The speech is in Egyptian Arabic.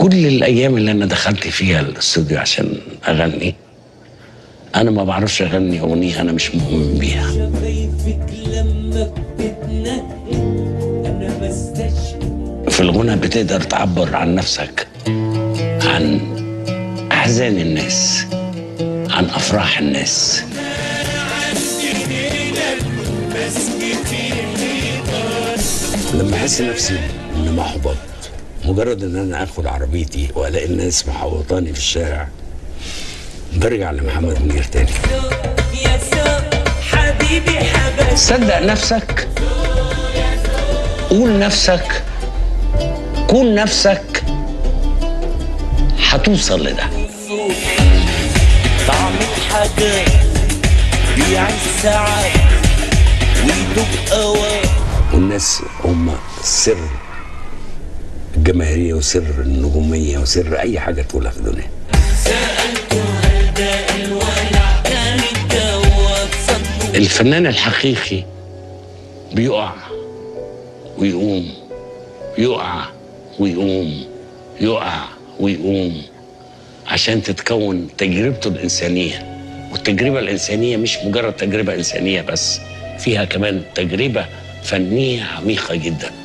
كل الايام اللي انا دخلت فيها الاستوديو عشان اغني انا ما بعرفش اغني اغنيه انا مش مؤمن بيها شفايفك لما بتتنهي انا بستشفى في الغنى بتقدر تعبر عن نفسك عن احزان الناس عن افراح الناس لما احس نفسي اني محبط مجرد ان انا اخد عربيتي والاقي الناس محوطاني في الشارع برجع لمحمد منير تاني يا سوق حبيبي حبيبي صدق نفسك قول نفسك كون نفسك هتوصل لده طعم الحاجات بيع الساعات ويدوب اوقات والناس هم سر الجماهيرية وسر النجومية وسر أي حاجة تقولها في الدنيا ده الولع كان الجواب صدق الفنان الحقيقي بيقع ويقوم يقع ويقوم يقع ويقوم عشان تتكون تجربته الإنسانية والتجربة الإنسانية مش مجرد تجربة إنسانية بس فيها كمان تجربة فنية عميقة جدا